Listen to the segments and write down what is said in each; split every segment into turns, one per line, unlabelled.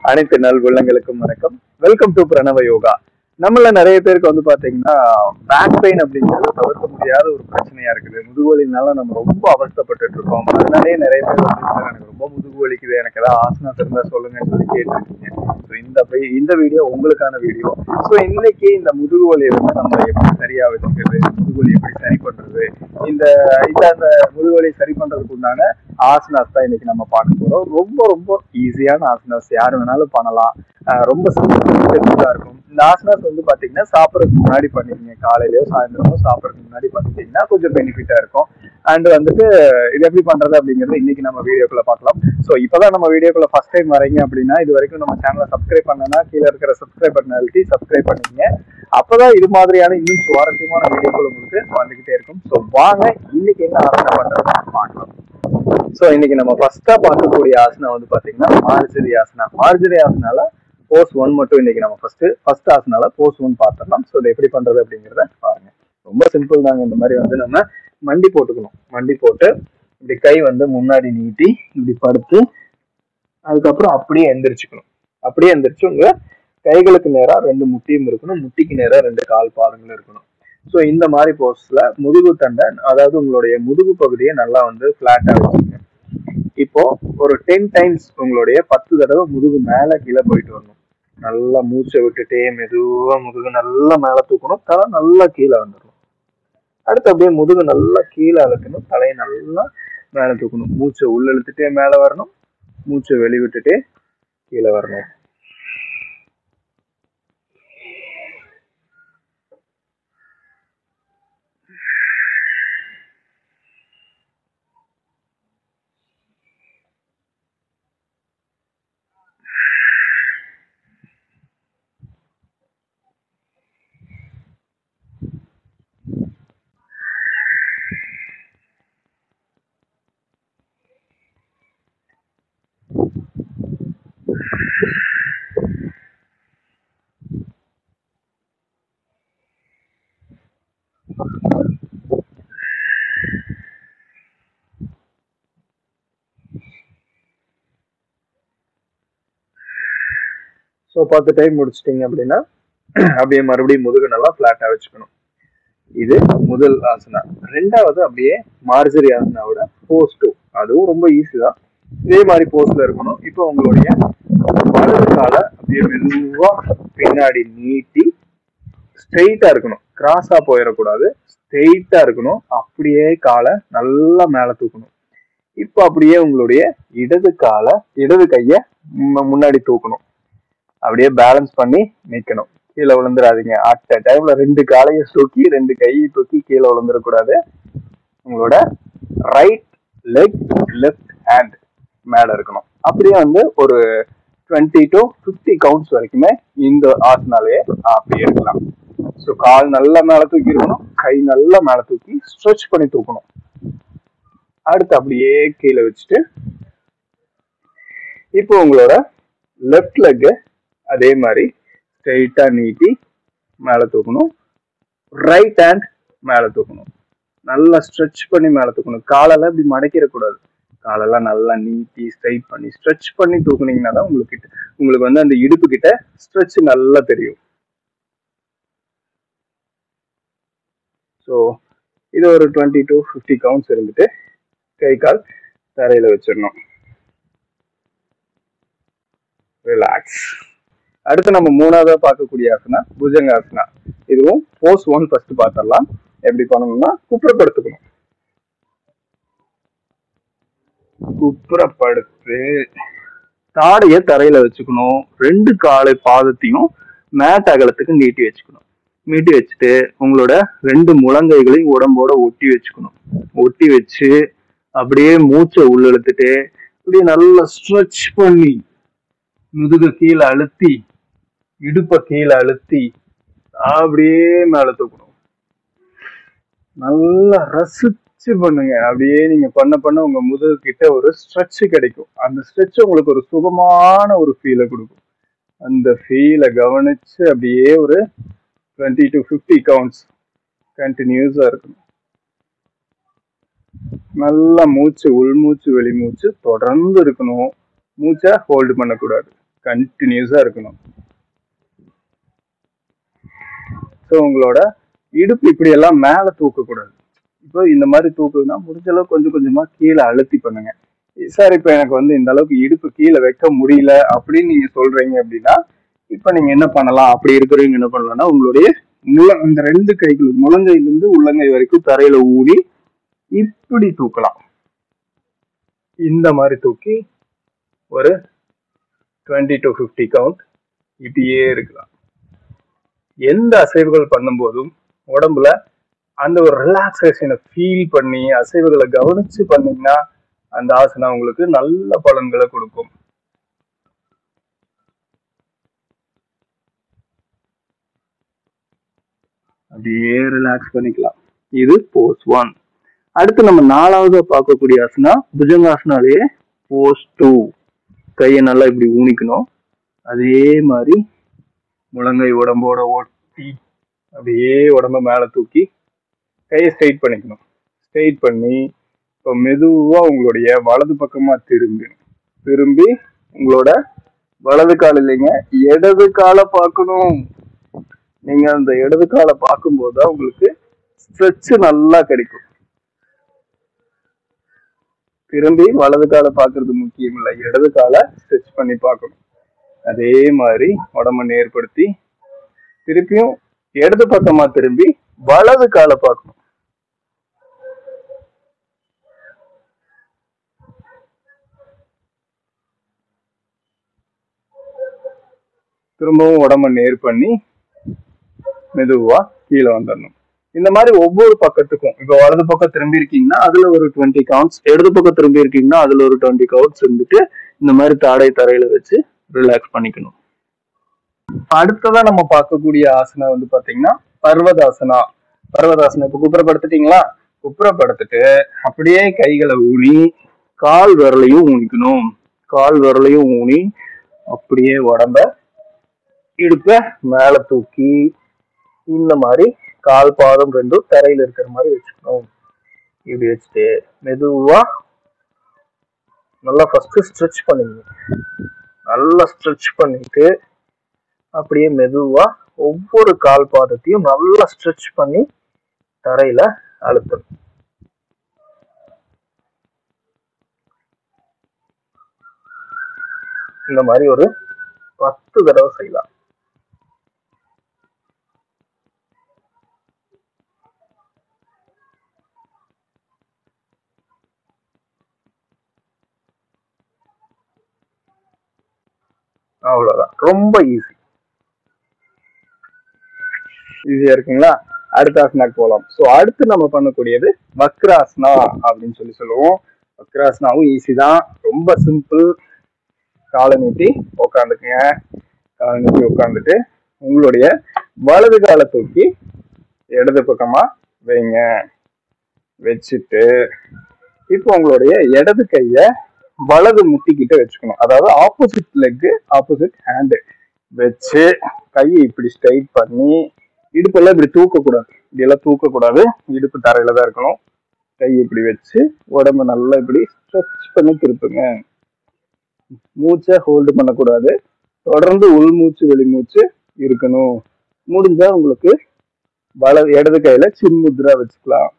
அனைத்து நல் உள்ளங்களுக்கும் வணக்கம் வெல்கம் டு பிரணவ யோகா நம்மள நிறைய பேருக்கு வந்து பாத்தீங்கன்னா பேக் பெயின் அப்படிங்கிறது தவிர்க்க முடியாத ஒரு பிரச்சனையா இருக்குது முதுகுவலினால நம்ம ரொம்ப அவஸ்தைப்பட்டுட்டு இருக்கோம் அதனாலேயே நிறைய பேர் வந்து "சார், எனக்கு ரொம்ப முதுகு வலிக்குது எனக்கு ஏதாவது ஆசனம் இருந்தா சொல்லுங்கன்னு சொல்லி கேட்டிருக்கீங்க ஸோ இந்த வி- இந்த வீடியோ உங்களுக்கான வீடியோ ஸோ இன்னைக்கு இந்த முதுகு வலி வந்து நம்ம எப்படி சரியா வச்சுக்கிறது முதுகு வலி எப்படி சரி பண்றது இந்த இந்த அந்த முதுகு வலி சரி பண்றதுக்கு உண்டான ஆசனாஸ் தான் இன்னைக்கு நம்ம பார்க்க போறோம் ரொம்ப ரொம்ப ஈஸியான ஆசனாஸ் யார் வேணாலும் பண்ணலாம் ஆஹ் ரொம்ப சிம்பிளா இருக்கும் இந்த ஆசனாஸ் வந்து பாத்தீங்கன்னா சாப்பிடறதுக்கு முன்னாடி பண்ணிக்கங்க காலையிலயோ சாயந்தரமோ சாப்பிடறதுக்கு முன்னாடி பண்ணிட்டீங்கன்னா கொஞ்சம் பெனிஃபிட்டா இருக்கும் அண்ட் வந்துட்டு இது எப்படி பண்றது அப்படிங்கறது இன்னைக்கு நம்ம வீடியோக்குள்ள பார்க்கலாம் ஸோ இப்பதான் நம்ம வீடியோக்குள்ள ஃபர்ஸ்ட் டைம் வரீங்க அப்படின்னா இது வரைக்கும் நம்ம சேனலை சப்ஸ்கிரைப் பண்ணனா கீழே இருக்கிற சப்ஸ்கிரைப் பட்டன் அழுத்தி சப்ஸ்கிரைப் பண்ணிக்கங்க அப்பதான் இது மாதிரியான இன்னும் சுவாரஸ்யமான வீடியோக்கள் உங்களுக்கு வந்துகிட்டே இருக்கும் ஸோ வாங்க இன்னைக்கு என்ன ஆசனை பண்றது பார்க்கலாம் ஸோ இன்னைக்கு நம்ம ஃபர்ஸ்டா பார்க்கக்கூடிய ஆசனம் வந்து பாத்தீங்கன்னா மார்ஜரி ஆசனா மார்ஜரி ஆசனால போஸ் ஒன் மட்டும் இன்னைக்கு நம்ம ஃபர்ஸ்ட் ஃபர்ஸ்ட் ஆசனால போஸ் ஒன் பார்த்துடலாம் ஸோ இதை எப்படி பண்றது அப்படிங்கிறத பாருங்க ரொம்ப சிம்பிள் தாங்க இந்த மாதிரி வந்து நம்ம மண்டி போட்டுக்கணும் மண்டி போட்டு இப்படி கை வந்து முன்னாடி நீட்டி இப்படி படுத்து அதுக்கப்புறம் அப்படியே எந்திரிச்சுக்கணும் அப்படியே எந்திரிச்சு உங்க கைகளுக்கு நேரா ரெண்டு முட்டியும் இருக்கணும் முட்டிக்கு நேரா ரெண்டு கால் பாதங்களும் இருக்கணும் ஸோ இந்த மாதிரி போஸ்ட்ல முதுகு தண்டை அதாவது உங்களுடைய முதுகு பகுதியை நல்லா வந்து ஃபிளாட்டா வச்சுங்க இப்போ ஒரு டென் டைம்ஸ் உங்களுடைய பத்து தடவை முதுகு மேல கீழே போயிட்டு வரணும் நல்லா மூச்சை விட்டுட்டே மெதுவா முதுகு நல்லா மேல தூக்கணும் தலை நல்லா கீழே வந்துடணும் அடுத்து அப்படியே முதுகு நல்லா கீழே அழுத்தணும் தலையை நல்லா மேல தூக்கணும் மூச்சை உள்ள இழுத்துட்டே மேல வரணும் மூச்சை வெளி விட்டுட்டே கீழே வரணும் ஸோ பத்து டைம் முடிச்சிட்டீங்க அப்படின்னா அப்படியே மறுபடியும் முதுகு நல்லா ஃபிளாட்டா வச்சுக்கணும் இது முதல் ஆசனா ரெண்டாவது அப்படியே மார்ஜரி ஆசனாவோட போஸ் டூ அதுவும் ரொம்ப ஈஸி தான் இதே மாதிரி போஸ்ல இருக்கணும் இப்போ உங்களுடைய வலது காலை அப்படியே மெதுவா பின்னாடி நீட்டி ஸ்ட்ரெயிட்டா இருக்கணும் கிராஸா போயிடக்கூடாது ஸ்ட்ரெயிட்டா இருக்கணும் அப்படியே காலை நல்லா மேல தூக்கணும் இப்போ அப்படியே உங்களுடைய இடது காலை இடது கைய மு- முன்னாடி தூக்கணும் அப்படியே பேலன்ஸ் பண்ணி நிக்கணும் கீழே விழுந்துடாதீங்க அட் டைம்ல ரெண்டு காலையும் தூக்கி ரெண்டு கையை தூக்கி கீழே விழுந்துடக்கூடாது உங்களோட ரைட் லெக் லெஃப்ட் ஹேண்ட் மேல இருக்கணும் அப்படியே வந்து ஒரு டுவெண்ட்டி டு ஃபிஃப்டி கவுண்ட்ஸ் வரைக்குமே இந்த ஆசனாலேயே அப்படி எடுக்கலாம் ஸோ கால் நல்லா மேல தூக்கி இருக்கணும் கை நல்லா மேல தூக்கி ஸ்ட்ரெச் பண்ணி தூக்கணும் அடுத்து அப்படியே கீழே வச்சுட்டு இப்போ உங்களோட லெஃப்ட் லெக் அதே மாதிரி ஸ்ட்ரெயிட்டா நீட்டி மேல தூக்கணும் ரைட் ஹேண்ட் மேல தூக்கணும் நல்லா ஸ்ட்ரெச் பண்ணி மேல தூக்கணும் காலெல்லாம் இப்படி மடக்கிடக்கூடாது காலெல்லாம் நல்லா நீட்டி ஸ்ட்ரைட் பண்ணி ஸ்ட்ரெச் பண்ணி தூக்குனீங்கன்னா தான் உங்களுக்கு கிட்ட உங்களுக்கு வந்து அந்த இடுப்பு கிட்ட ஸ்ட்ரெச் நல்லா தெரியும் ஸோ இது ஒரு டுவெண்ட்டி டு ஃபிஃப்டி கவுண்ட்ஸ் இருந்துட்டு கை கால் தரையில வச்சிடணும் ரிலாக்ஸ் அடுத்து நம்ம மூணாவதா பார்க்கக்கூடிய ஆசனா புஜங்காசனா இதுவும் போஸ் ஒன் ஃபர்ஸ்ட் பார்த்துடலாம் எப்படி பண்ணணும்னா குப்புறப்படுத்துக்கணும் குப்புறப்படுத்து தாடைய தரையில வச்சுக்கணும் ரெண்டு காலை பாதத்தையும் மேட் அகலத்துக்கு நீட்டி வச்சுக்கணும் நீட்டி வச்சுட்டு உங்களோட ரெண்டு முழங்கைகளையும் உடம்போட ஒட்டி வச்சுக்கணும் ஒட்டி வச்சு அப்படியே மூச்சை உள்ள இழுத்துட்டு அப்படியே நல்லா ஸ்ட்ரெச் பண்ணி முதுக கீழே அழுத்தி இடுப்ப கீழே அழுத்தி அப்படியே மேல தூக்கணும் நல்லா ரசிச்சு பண்ணுங்க அப்படியே நீங்க பண்ண பண்ண உங்க முதுகு கிட்ட ஒரு ஸ்ட்ரெச் கிடைக்கும் அந்த ஸ்ட்ரெச் உங்களுக்கு ஒரு சுகமான ஒரு ஃபீலை கொடுக்கும் அந்த ஃபீலை கவனிச்சு அப்படியே ஒரு டுவெண்ட்டி டு ஃபிஃப்டி கவுண்ட்ஸ் கண்டினியூஸா இருக்கணும் நல்லா மூச்சு உள்மூச்சு வெளிமூச்சு தொடர்ந்து இருக்கணும் மூச்சை ஹோல்டு பண்ணக்கூடாது கண்டினியூஸா இருக்கணும் ஸோ உங்களோட இடுப்பு இப்படி எல்லாம் மேல தூக்க கூடாது இப்போ இந்த மாதிரி தூக்குதுன்னா முடிஞ்ச அளவுக்கு கொஞ்சம் கொஞ்சமா கீழே அழுத்தி பண்ணுங்க சார் இப்போ எனக்கு வந்து இந்த அளவுக்கு இடுப்பு கீழே வைக்க முடியல அப்படின்னு நீங்க சொல்றீங்க அப்படின்னா இப்போ நீங்க என்ன பண்ணலாம் அப்படி இருக்கிறவங்க என்ன பண்ணலாம்னா உங்களுடைய முள்ள அந்த ரெண்டு கைகளும் முழங்கையில இருந்து உள்ளங்கை வரைக்கும் தரையில ஊடி இப்படி தூக்கலாம் இந்த மாதிரி தூக்கி ஒரு டுவெண்ட்டி டு ஃபிஃப்டி கவுண்ட் இப்படியே இருக்கலாம் எந்த அசைவுகள் பண்ணும்போதும் உடம்புல அந்த ஒரு ரிலாக்ஸேஷனை ஃபீல் பண்ணி அசைவுகளை கவனிச்சு பண்ணீங்கன்னா அந்த ஆசனம் உங்களுக்கு நல்ல பலன்களை கொடுக்கும் அப்படியே ரிலாக்ஸ் பண்ணிக்கலாம் இது போஸ் ஒன் அடுத்து நம்ம நாலாவது பார்க்கக்கூடிய ஆசனா புஜங்காசனாலேயே போஸ் டூ கையை நல்லா இப்படி ஊனிக்கணும் அதே மாதிரி முழங்கை உடம்போட ஒட்டி அப்படியே உடம்ப மேல தூக்கி கையை ஸ்ட்ரைட் பண்ணிக்கணும் ஸ்ட்ரைட் பண்ணி இப்போ மெதுவா உங்களுடைய வலது பக்கமா திரும்பி திரும்பி உங்களோட வலது கால் இல்லைங்க இடது காலை பார்க்கணும் நீங்க அந்த இடது காலை பார்க்கும்போது தான் உங்களுக்கு ஸ்ட்ரெச் நல்லா கிடைக்கும் திரும்பி வலது காலை பார்க்கிறது முக்கியம் இல்லை இடது காலை ஸ்ட்ரெச் பண்ணி பார்க்கணும் அதே மாதிரி உடம்ப நேர்படுத்தி திருப்பியும் இடது பக்கமா திரும்பி வலது காலை பார்க்கணும் திரும்பவும் உடம்ப நேர் பண்ணி மெதுவா கீழே வந்துடணும் இந்த மாதிரி ஒவ்வொரு பக்கத்துக்கும் இப்போ வலது பக்கம் திரும்பி இருக்கீங்கன்னா அதுல ஒரு டுவெண்ட்டி கவுண்ட்ஸ் இடது பக்கம் திரும்பி இருக்கீங்கன்னா அதுல ஒரு டுவெண்ட்டி கவுண்ட்ஸ் இருந்துட்டு இந்த மாதிரி தாடை தரையில வச்சு ரிலாக்ஸ் பண்ணிக்கணும் அடுத்ததா நம்ம பார்க்கக்கூடிய ஆசனம் வந்து பாத்தீங்கன்னா பர்வதாசனா பர்வதாசனம் இப்ப குப்புறப்படுத்திட்டீங்களா குப்புறப்படுத்திட்டு அப்படியே கைகளை ஊனி கால் விரலையும் ஊனிக்கணும் கால் விரலையும் ஊனி அப்படியே உடம்ப இடுப்ப மேல தூக்கி இந்த மாதிரி கால் பாதம் ரெண்டும் தரையில இருக்கிற மாதிரி வச்சுக்கணும் இப்படி வச்சுட்டு மெதுவா நல்லா ஃபர்ஸ்ட் ஸ்ட்ரெச் பண்ணுங்க நல்லா ஸ்ட்ரெச் பண்ணிட்டு அப்படியே மெதுவா ஒவ்வொரு கால் பாதத்தையும் நல்லா ஸ்ட்ரெச் பண்ணி தரையில அழுத்தணும் இந்த மாதிரி ஒரு பத்து தடவை செய்யலாம் அவ்வளவுதான் ரொம்ப ஈஸி ஈஸியா இருக்குங்களா அடுத்த ஆசனாக்கு போகலாம் ஸோ அடுத்து நம்ம பண்ணக்கூடியது வக்ராசனா அப்படின்னு சொல்லி சொல்லுவோம் வக்ராசனாவும் ஈஸி தான் ரொம்ப சிம்பிள் காலை நீட்டி உட்காந்துக்குங்க காலை நீட்டி உட்காந்துட்டு உங்களுடைய வலது காலை தூக்கி இடது பக்கமா வைங்க வச்சுட்டு இப்போ உங்களுடைய இடது கைய வலது முட்டிக்கிட்ட வச்சுக்கணும் அதாவது ஆப்போசிட் லெக் ஆப்போசிட் ஹேண்டு வச்சு கையை இப்படி ஸ்ட்ரைட் பண்ணி இடுப்பெல்லாம் இப்படி தூக்கக்கூடாது இப்படியெல்லாம் தூக்கக்கூடாது இடுப்பு தரையில தான் இருக்கணும் கை இப்படி வச்சு உடம்ப நல்லா இப்படி ஸ்ட்ரெச் பண்ணி திருப்புங்க மூச்சை ஹோல்டு பண்ணக்கூடாது தொடர்ந்து உள்மூச்சு வெளிமூச்சு இருக்கணும் முடிஞ்சா உங்களுக்கு வல இடது கையில சின்முத்ரா வச்சுக்கலாம்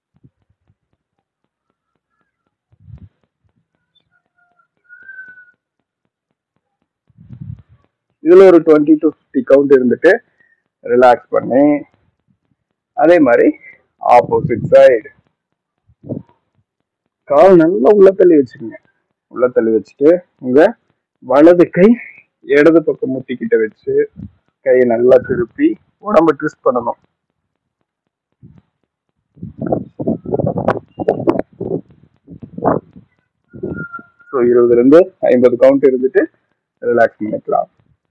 இதுல ஒரு டுவெண்ட்டி டு ஃபிஃப்டி கவுண்ட் இருந்துட்டு ரிலாக்ஸ் பண்ணி அதே மாதிரி ஆப்போசிட் சைடு கால் நல்லா உள்ள தள்ளி வச்சுக்கோங்க உள்ள தள்ளி வச்சுட்டு உங்க வலது கை இடது பக்கம் முட்டிக்கிட்ட வச்சு கையை நல்லா திருப்பி உடம்ப ட்விஸ்ட் பண்ணணும் ஸோ இருபதுல இருந்து ஐம்பது கவுண்ட் இருந்துட்டு ரிலாக்ஸ் பண்ணிக்கலாம்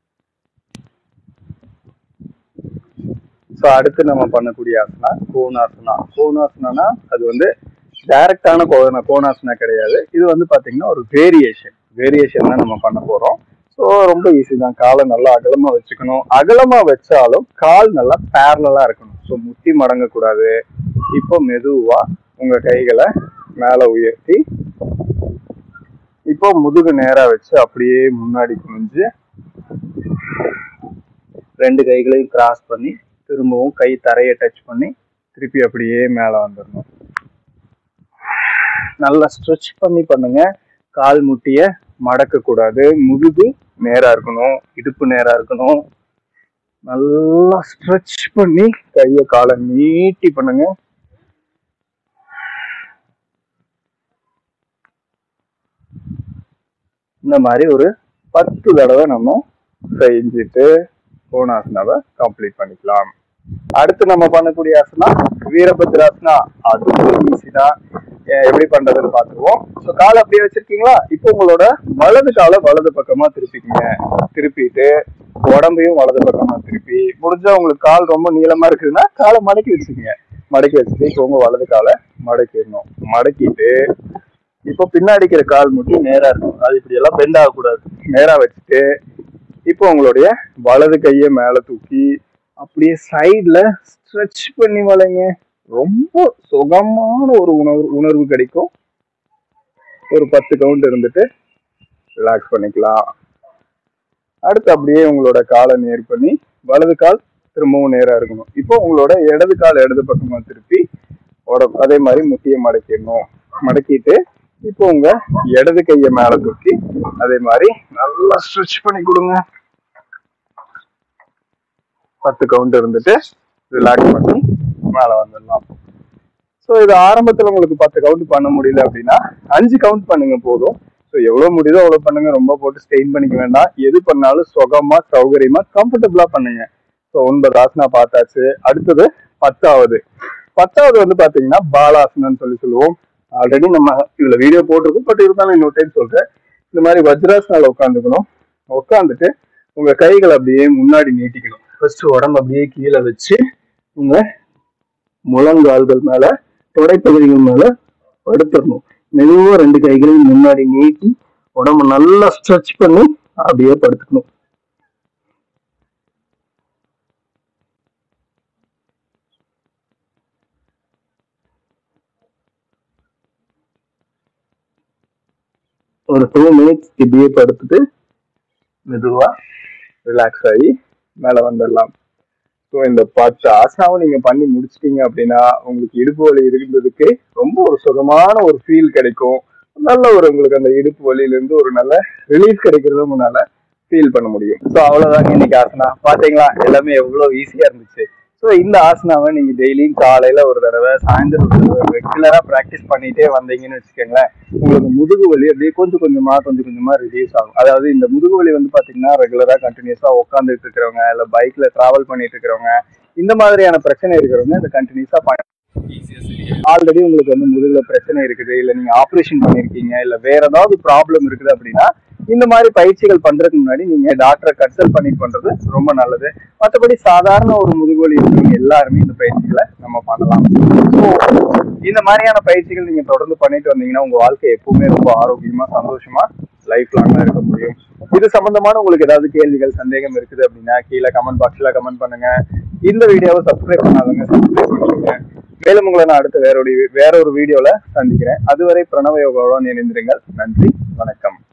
ஸோ அடுத்து நம்ம பண்ணக்கூடிய ஆசனா கோணாசனா கோணாசனா அது வந்து டைரக்டான கோண கோணாசனா கிடையாது இது வந்து பாத்தீங்கன்னா ஒரு வேரியேஷன் வேரியேஷன் தான் நம்ம பண்ண போறோம் ஸோ ரொம்ப ஈஸி தான் காலை நல்லா அகலமா வச்சுக்கணும் அகலமா வச்சாலும் கால் நல்லா பேரலா இருக்கணும் ஸோ முட்டி மடங்கக்கூடாது இப்போ மெதுவா உங்க கைகளை மேல உயர்த்தி இப்போ முதுகு நேரா வச்சு அப்படியே முன்னாடி குனிஞ்சு ரெண்டு கைகளையும் கிராஸ் பண்ணி திரும்பவும் கை தரையை டச் பண்ணி திருப்பி அப்படியே மேலே வந்துடணும் நல்லா ஸ்ட்ரெச் பண்ணி பண்ணுங்க கால் முட்டிய மடக்க கூடாது முதுகு நேரா இருக்கணும் இடுப்பு நேரா இருக்கணும் நல்லா ஸ்ட்ரெச் பண்ணி கைய காலை நீட்டி பண்ணுங்க இந்த மாதிரி ஒரு பத்து தடவை நம்ம செஞ்சுட்டு கோணாசனாவை கம்ப்ளீட் பண்ணிக்கலாம் அடுத்து நம்ம பண்ணக்கூடிய ஆசனா வீரபத்ராசனா அதுவும் ஈஸி தான் அஹ் எப்படி பண்றதுன்னு பாத்துருவோம் ஸோ காலை அப்படியே வச்சிருக்கீங்களா இப்போ உங்களோட வலது காலை வலது பக்கமா திருப்பிக்கங்க திருப்பிட்டு உடம்பையும் வலது பக்கமா திருப்பி முடிஞ்சா உங்களுக்கு கால் ரொம்ப நீளமா இருக்குதுன்னா காலை மடக்கி வச்சுக்கோங்க மடக்கி வச்சுட்டு இப்போ உங்க வலது காலை மடக்கிடணும் மடக்கிட்டு இப்போ பின்னாடி இருக்கிற கால் முட்டி நேரா இருக்கும் அது இப்படி எல்லாம் பெண்ட் ஆகக்கூடாது நேரா வச்சுட்டு இப்போ உங்களுடைய வலது கையை மேல தூக்கி அப்படியே சைடுல ஸ்ட்ரெச் பண்ணி வளைங்க ரொம்ப சுகமான ஒரு உணர்வு உணர்வு கிடைக்கும் ஒரு பத்து கவுண்ட் இருந்துட்டு ரிலாக்ஸ் பண்ணிக்கலாம் அடுத்து அப்படியே உங்களோட காலை நேர் பண்ணி வலது கால் திரும்பவும் நேரா இருக்கணும் இப்போ உங்களோட இடது கால் இடது பக்கமா திருப்பி உட- அதே மாதிரி முட்டியை மடக்கிடணும் மடக்கிட்டு இப்போ உங்க இடது கையை மேல தூக்கி அதே மாதிரி நல்லா ஸ்ட்ரெச் பண்ணி கொடுங்க பத்து கவுண்ட் இருந்துட்டு ரிலாக்ஸ் பண்ணி மேல வந்துடலாம் ஸோ இது ஆரம்பத்துல உங்களுக்கு பத்து கவுண்ட் பண்ண முடியல அப்படின்னா அஞ்சு கவுண்ட் பண்ணுங்க போதும் ஸோ எவ்வளவு முடியுதோ அவ்வளவு பண்ணுங்க ரொம்ப போட்டு ஸ்டெயின் பண்ணிக்க வேண்டாம் எது பண்ணாலும் சுகமா சௌகரியமா கம்ஃபர்டபுளா பண்ணுங்க ஸோ ஒன்பது ஆசனா பார்த்தாச்சு அடுத்தது பத்தாவது பத்தாவது வந்து பாத்தீங்கன்னா பாலாசனம்னு சொல்லி சொல்லுவோம் ஆல்ரெடி நம்ம இதுல வீடியோ போட்டிருக்கோம் பட் இருந்தாலும் இன்னொரு டைம் சொல்றேன் இந்த மாதிரி வஜ்ராசனால உட்காந்துக்கணும் உட்காந்துட்டு உங்க கைகளை அப்படியே முன்னாடி நீட்டிக்கணும் ஃபர்ஸ்ட் உடம்பு அப்படியே கீழே வச்சு உங்க முழங்கால்கள் மேல தொடைப்பகுதிகள் மேல படுத்துடணும் மெதுவா ரெண்டு கைகளையும் முன்னாடி நீட்டி உடம்ப நல்லா ஸ்ட்ரெச் பண்ணி அப்படியே படுத்துக்கணும் ஒரு டூ மினிட்ஸ் இப்படியே படுத்துட்டு மெதுவா ரிலாக்ஸ் ஆகி மேல வந்துடலாம் ஸோ இந்த பத்து ஆசனாவும் நீங்க பண்ணி முடிச்சிட்டீங்க அப்படின்னா உங்களுக்கு இடுப்பு வலி இருந்ததுக்கு ரொம்ப ஒரு சுகமான ஒரு ஃபீல் கிடைக்கும் நல்ல ஒரு உங்களுக்கு அந்த இடுப்பு வலியில இருந்து ஒரு நல்ல ரிலீஃப் கிடைக்கிறது உங்களால ஃபீல் பண்ண முடியும் ஸோ அவ்வளவுதாங்க இன்னைக்கு ஆசனா பாத்தீங்களா எல்லாமே எவ்வளவு ஈஸியா இருந்துச்சு ஸோ இந்த ஆசனாவை நீங்க டெய்லியும் காலையில ஒரு தடவை சாயந்தரம் ஒரு தடவை ரெகுலரா ப்ராக்டிஸ் பண்ணிட்டே வந்தீங்கன்னு வச்சுக்கோங்களேன் உங்களுக்கு முதுகு வலி அப்படியே கொஞ்சம் கொஞ்சமா கொஞ்சம் கொஞ்சமா ரிடியூஸ் ஆகும் அதாவது இந்த முதுகு வலி வந்து பாத்தீங்கன்னா ரெகுலரா கண்டினியூஸா உட்காந்துட்டு இருக்கிறவங்க இல்ல பைக்ல டிராவல் பண்ணிட்டு இருக்கிறவங்க இந்த மாதிரியான பிரச்சனை இருக்கிறவங்க இதை கண்டினியூஸா பண்ண ஆல்ரெடி உங்களுக்கு வந்து முதுகுல பிரச்சனை இருக்குது இல்ல நீங்க ஆபரேஷன் பண்ணிருக்கீங்க இல்ல வேற ஏதாவது ப்ராப்ளம் இருக்குது அப்படின்னா இந்த மாதிரி பயிற்சிகள் பண்றதுக்கு முன்னாடி நீங்க டாக்டரை கன்சல்ட் பண்ணிட்டு பண்றது ரொம்ப நல்லது மற்றபடி சாதாரண ஒரு முதுகுவலி இருக்கிறவங்க எல்லாருமே இந்த பயிற்சிகளை நம்ம பண்ணலாம் So, இந்த மாதிரியான பயிற்சிகள் நீங்க தொடர்ந்து பண்ணிட்டு வந்தீங்கன்னா உங்க வாழ்க்கை எப்பவுமே ரொம்ப ஆரோக்கியமா சந்தோஷமா லைஃப் லாங்கா இருக்க முடியும் இது சம்பந்தமான உங்களுக்கு ஏதாவது கேள்விகள் சந்தேகம் இருக்குது அப்படின்னா கீழே கமெண்ட் பாக்ஸ்ல கமெண்ட் பண்ணுங்க இந்த வீடியோவை சப்ஸ்கிரைப் பண்ணாதவங்க சப்ஸ்கிரைப் பண்ணுங்க மேலும் உங்களை நான் அடுத்த வேற ஒரு வேற ஒரு வீடியோல சந்திக்கிறேன் அதுவரை பிரணவ யோகாவுடன் இணைந்திருங்கள் நன்றி வணக்கம்